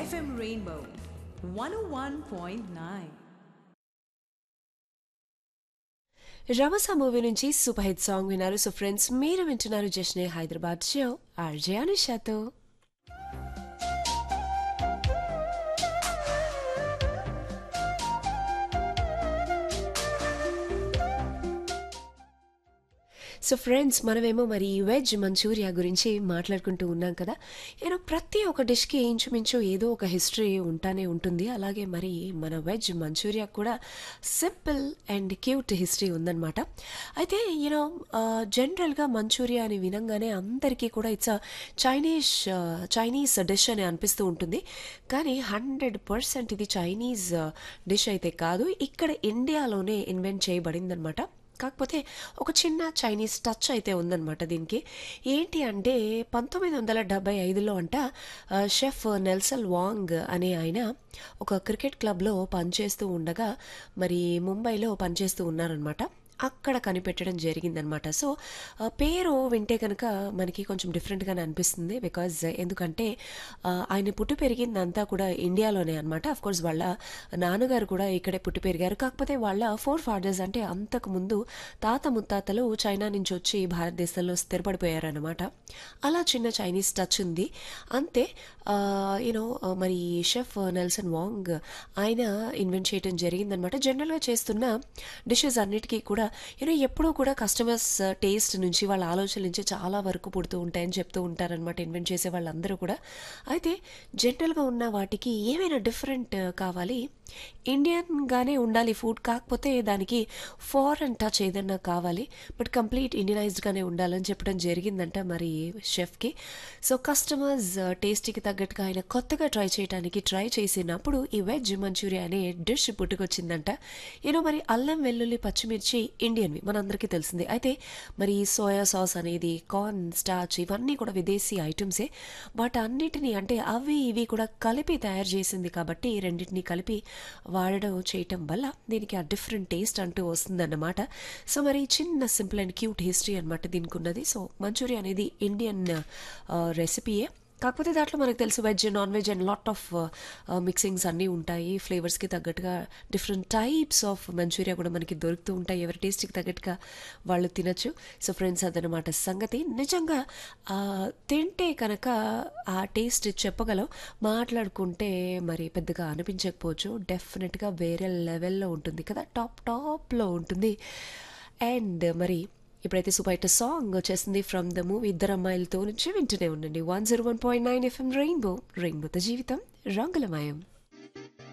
FM Rainbow 101.9. రమసా movie నుంచి super hit song విన్నారు సో ఫ్రెండ్స్ మీరు వింటున్నారు జష్నే హైదరాబాద్ షో ఆర్జే అనుషాతో సో ఫ్రెండ్స్ మనమేమో మరి వెజ్ మంచూరియా గురించి మాట్లాడుకుంటూ ఉన్నాం కదా నేను ప్రతి ఒక్క డిష్కి ఇంచుమించు ఏదో ఒక హిస్టరీ ఉంటానే ఉంటుంది అలాగే మరి మన వెజ్ మంచూరియా కూడా సింపుల్ అండ్ క్యూట్ హిస్టరీ ఉందన్నమాట అయితే యూనో జనరల్గా మంచూరియా అని వినంగానే అందరికీ కూడా ఇట్స్ చైనీస్ చైనీస్ డిష్ అని అనిపిస్తూ ఉంటుంది కానీ హండ్రెడ్ పర్సెంట్ ఇది చైనీస్ డిష్ అయితే కాదు ఇక్కడ ఇండియాలోనే ఇన్వెంట్ చేయబడిందనమాట కాకపోతే ఒక చిన్న చైనీస్ టచ్ అయితే ఉందన్నమాట దీనికి ఏంటి అంటే పంతొమ్మిది వందల డెబ్బై ఐదులో అంట ఆ, షెఫ్ నెల్సల్ వాంగ్ అనే ఆయన ఒక క్రికెట్ క్లబ్లో పనిచేస్తూ ఉండగా మరి ముంబైలో పనిచేస్తూ ఉన్నారనమాట అక్కడ కనిపెట్టడం జరిగిందనమాట సో ఆ, పేరు వింటే కనుక మనకి కొంచెం డిఫరెంట్గానే అనిపిస్తుంది బికాజ్ ఎందుకంటే ఆ, ఆయన పుట్టి పెరిగిందంతా కూడా ఇండియాలోనే అనమాట అఫ్ కోర్స్ వాళ్ళ నాన్నగారు కూడా ఇక్కడే పుట్టి పెరిగారు కాకపోతే వాళ్ళ ఫోర్ ఫాదర్స్ అంటే అంతకు ముందు తాత ముత్తాతలు చైనా నుంచి వచ్చి భారతదేశంలో స్థిరపడిపోయారనమాట అలా చిన్న చైనీస్ టచ్ ఉంది అంతే యూనో మరి షెఫ్ నెల్సన్ వాంగ్ ఆయన ఇన్వెంట్ చేయడం జరిగిందనమాట జనరల్గా చేస్తున్న డిషెస్ అన్నిటికీ కూడా యూనో ఎప్పుడూ కూడా కస్టమర్స్ టేస్ట్ నుంచి వాళ్ళ ఆలోచనల నుంచి చాలా వరకు పుడుతూ ఉంటాయని చెప్తూ ఉంటారనమాట ఇన్వెంట్ చేసే వాళ్ళందరూ కూడా అయితే జనరల్గా ఉన్న వాటికి ఏమైనా డిఫరెంట్ కావాలి ఇండియన్గానే ఉండాలి ఫుడ్ కాకపోతే దానికి ఫారెన్ టచ్ ఏదన్నా కావాలి బట్ కంప్లీట్ ఇండియనైజ్డ్గానే ఉండాలని చెప్పడం జరిగిందంట మరి షెఫ్కి సో కస్టమర్స్ టేస్ట్కి తగ్గట్టుగా ఆయన కొత్తగా ట్రై చేయడానికి ట్రై చేసినప్పుడు ఈ వెజ్ మంచూరియా అనే డిష్ పుట్టుకొచ్చిందంట యూనో మరి అల్లం వెల్లుల్లి పచ్చిమిర్చి ఇండియన్వి మనందరికీ తెలిసిందే అయితే మరి సోయా సాస్ అనేది కార్న్ స్టార్చ్ ఇవన్నీ కూడా విదేశీ ఐటమ్సే వాటన్నిటిని అంటే అవి ఇవి కూడా కలిపి తయారు చేసింది కాబట్టి రెండింటిని కలిపి వాడడం చేయటం వల్ల దీనికి ఆ డిఫరెంట్ టేస్ట్ అంటూ వస్తుందన్నమాట సో మరి చిన్న సింపుల్ అండ్ క్యూట్ హిస్టరీ అనమాట దీనికి ఉన్నది సో మంచూరియా అనేది ఇండియన్ రెసిపీయే కాకపోతే దాంట్లో మనకు తెలుసు veg non veg and lot of mixings అన్నీ ఉంటాయి ఫ్లేవర్స్కి తగ్గట్టుగా డిఫరెంట్ టైప్స్ ఆఫ్ మంచూరియా కూడా మనకి దొరుకుతూ ఉంటాయి ఎవరి టేస్ట్కి తగ్గట్టుగా వాళ్ళు తినచ్చు సో ఫ్రెండ్స్ అదనమాట సంగతి నిజంగా ఆ, తింటే కనుక ఆ టేస్ట్ చెప్పగలం మాట్లాడుకుంటే మరి పెద్దగా అనిపించకపోవచ్చు డెఫినెట్గా వేరే లెవెల్లో ఉంటుంది కదా టాప్ టాప్లో ఉంటుంది అండ్ మరి ఇప్పుడైతే సూపర్ హిట్ సాంగ్ వచ్చేసింది ఫ్రమ్ ద మూవీ ఇద్దరు అమ్మాయిలతో నుంచి వింటూనే ఉండండి one zero one point nine FM rainbow రెయిన్బోతో జీవితం రంగులమయం